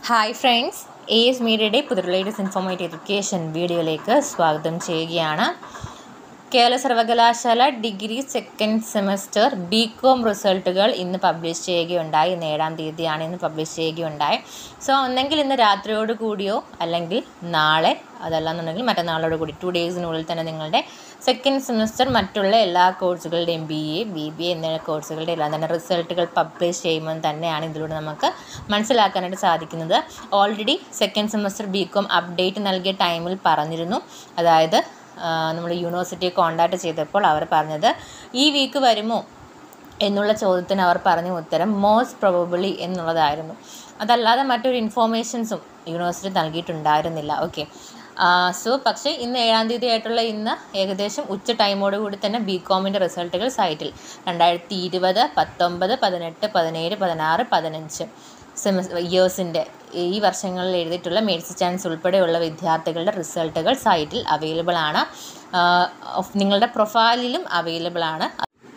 hi friends A S മീഡിയയുടെ പുതിയ latest informative education വീഡിയോയിലേക്ക് സ്വാഗതം ചെയ്യുകയാണ് കേരള സർവകലാശാല degree second semester B com റിസൾട്ടുകൾ ഇന്ന് പബ്ലിഷ് ചെയ്യുകയുണ്ടായി ഇന്ന് ഏഴാം തീയതിയാണ് ഇന്ന് പബ്ലിഷ് ചെയ്യുകയുണ്ടായി സോ ഒന്നെങ്കിൽ ഇന്ന് രാത്രിയോട് കൂടിയോ അല്ലെങ്കിൽ നാളെ അതല്ലാന്നുണ്ടെങ്കിൽ മറ്റന്നാളോട് കൂടി ടു ഡേയ്സിനുള്ളിൽ തന്നെ നിങ്ങളുടെ സെക്കൻഡ് സെമസ്റ്റർ മറ്റുള്ള എല്ലാ കോഴ്സുകളുടെയും B A B B A എന്നിവ കോഴ്സുകളുടെ എല്ലാം തന്നെ റിസൾട്ടുകൾ പബ്ലിഷ് ചെയ്യുമ്പോൾ തന്നെയാണ് ഇതിലൂടെ നമുക്ക് മനസ്സിലാക്കാനായിട്ട് സാധിക്കുന്നത് already second semester B com update നൽകിയ ടൈമിൽ പറഞ്ഞിരുന്നു അതായത് നമ്മൾ യൂണിവേഴ്സിറ്റിയെ കോൺടാക്ട് ചെയ്തപ്പോൾ അവർ പറഞ്ഞത് ഈ വീക്ക് വരുമോ എന്നുള്ള ചോദ്യത്തിന് അവർ പറഞ്ഞ ഉത്തരം മോസ്റ്റ് പ്രൊബബിളി എന്നുള്ളതായിരുന്നു അതല്ലാതെ മറ്റൊരു ഇൻഫോർമേഷൻസും യൂണിവേഴ്സിറ്റി നൽകിയിട്ടുണ്ടായിരുന്നില്ല ഓക്കെ സോ പക്ഷേ ഇന്ന് ഏഴാം തീയതി ആയിട്ടുള്ള ഇന്ന് ഏകദേശം ഉച്ച ടൈമോട് കൂടി തന്നെ ബി കോമിൻ്റെ റിസൾട്ടുകൾ സൈറ്റിൽ രണ്ടായിരത്തി ഇരുപത് പത്തൊമ്പത് പതിനെട്ട് പതിനേഴ് പതിനാറ് പതിനഞ്ച് സെമസ് ഇയേഴ്സിൻ്റെ ഈ വർഷങ്ങളിൽ എഴുതിയിട്ടുള്ള മേഡ്സ് ചാൻസ് ഉൾപ്പെടെയുള്ള വിദ്യാർത്ഥികളുടെ റിസൾട്ടുകൾ സൈറ്റിൽ അവൈലബിൾ ആണ് നിങ്ങളുടെ പ്രൊഫൈലിലും അവൈലബിൾ ആണ്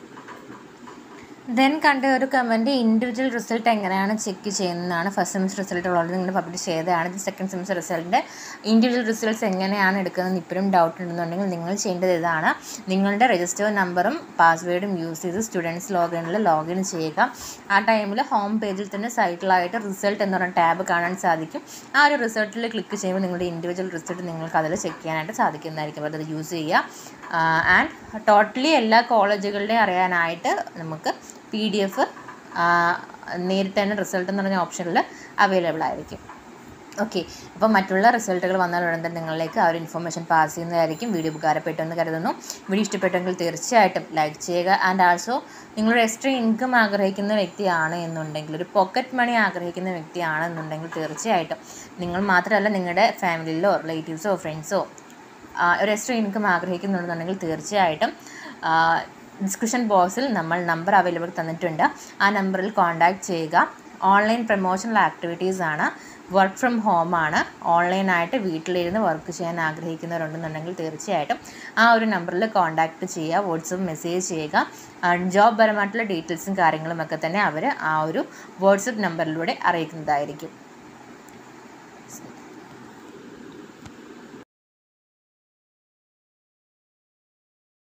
ദെൻ കണ്ട ഒരു കമൻറ്റ് ഇൻഡിവിജ്വൽ റിസൾട്ട് എങ്ങനെയാണ് ചെക്ക് ചെയ്യുന്നതാണ് ഫസ്റ്റ് സെമിസ്റ്റർ റിസൾട്ട് ഓൾറെഡി നിങ്ങൾ പബ്ലിഷ് ചെയ്തതാണ് ഇത് സെക്കൻഡ് സെമിസ്റ്റർ റിസൾട്ടിൻ്റെ ഇൻഡിവിജ്വൽ റിസൾട്ട്സ് എങ്ങനെയാണ് എടുക്കുന്നത് ഇപ്പോഴും ഡൗട്ട് ഉണ്ടെന്നുണ്ടെങ്കിൽ നിങ്ങൾ ചെയ്യേണ്ടത് ഇതാണ് നിങ്ങളുടെ രജിസ്റ്റർ നമ്പറും പാസ്വേഡും യൂസ് ചെയ്ത് സ്റ്റുഡൻസ് ലോഗിനിൽ ലോഗിൻ ചെയ്യുക ആ ടൈമിൽ ഹോം പേജിൽ തന്നെ സൈറ്റിലായിട്ട് റിസൾട്ട് എന്ന് പറഞ്ഞ ടാബ് കാണാൻ സാധിക്കും ആ ഒരു റിസൾട്ടിൽ ക്ലിക്ക് ചെയ്യുമ്പോൾ നിങ്ങളുടെ ഇൻഡിവിജ്വൽ റിസൾട്ട് നിങ്ങൾക്ക് അതിൽ ചെക്ക് ചെയ്യാനായിട്ട് സാധിക്കുന്നതായിരിക്കും അപ്പോൾ അത് യൂസ് ചെയ്യുക ആൻഡ് ടോട്ടലി എല്ലാ കോളേജുകളുടെയും അറിയാനായിട്ട് നമുക്ക് പി ഡി എഫ് നേരിട്ട് തന്നെ റിസൾട്ട് എന്ന് പറഞ്ഞ ഓപ്ഷനിൽ അവൈലബിൾ ആയിരിക്കും ഓക്കെ അപ്പോൾ മറ്റുള്ള റിസൾട്ടുകൾ വന്നാൽ ഉടൻ തന്നെ നിങ്ങളിലേക്ക് ആ ഒരു ഇൻഫർമേഷൻ പാസ് ചെയ്യുന്നതായിരിക്കും വീഡിയോ ഉപകാരപ്പെട്ടു എന്ന് കരുതുന്നു വീഡിയോ ഇഷ്ടപ്പെട്ടെങ്കിൽ തീർച്ചയായിട്ടും ലൈക്ക് ചെയ്യുക ആൻഡ് ആൾസോ നിങ്ങളൊരു എക്സ്ട്രാ ഇൻകം ആഗ്രഹിക്കുന്ന വ്യക്തിയാണ് എന്നുണ്ടെങ്കിൽ ഒരു പോക്കറ്റ് മണി ആഗ്രഹിക്കുന്ന വ്യക്തിയാണെന്നുണ്ടെങ്കിൽ തീർച്ചയായിട്ടും നിങ്ങൾ മാത്രമല്ല നിങ്ങളുടെ ഫാമിലിയിലോ റിലേറ്റീവ്സോ ഫ്രണ്ട്സോ ഒരു എക്സ്ട്രാ ഇൻകം ആഗ്രഹിക്കുന്നുണ്ടെന്നുണ്ടെങ്കിൽ തീർച്ചയായിട്ടും ഡിസ്ക്രിപ്ഷൻ ബോക്സിൽ നമ്മൾ നമ്പർ അവൈലബിൾ തന്നിട്ടുണ്ട് ആ നമ്പറിൽ കോൺടാക്റ്റ് ചെയ്യുക ഓൺലൈൻ പ്രൊമോഷണൽ ആക്ടിവിറ്റീസ് ആണ് വർക്ക് ഫ്രം ഹോം ആണ് ഓൺലൈനായിട്ട് വീട്ടിലിരുന്ന് വർക്ക് ചെയ്യാൻ ആഗ്രഹിക്കുന്നവരുണ്ടെന്നുണ്ടെങ്കിൽ തീർച്ചയായിട്ടും ആ ഒരു നമ്പറിൽ കോൺടാക്റ്റ് ചെയ്യുക വാട്സപ്പ് മെസ്സേജ് ചെയ്യുക ജോബ് പരമായിട്ടുള്ള ഡീറ്റെയിൽസും കാര്യങ്ങളും ഒക്കെ തന്നെ അവർ ആ ഒരു വാട്സപ്പ് നമ്പറിലൂടെ അറിയിക്കുന്നതായിരിക്കും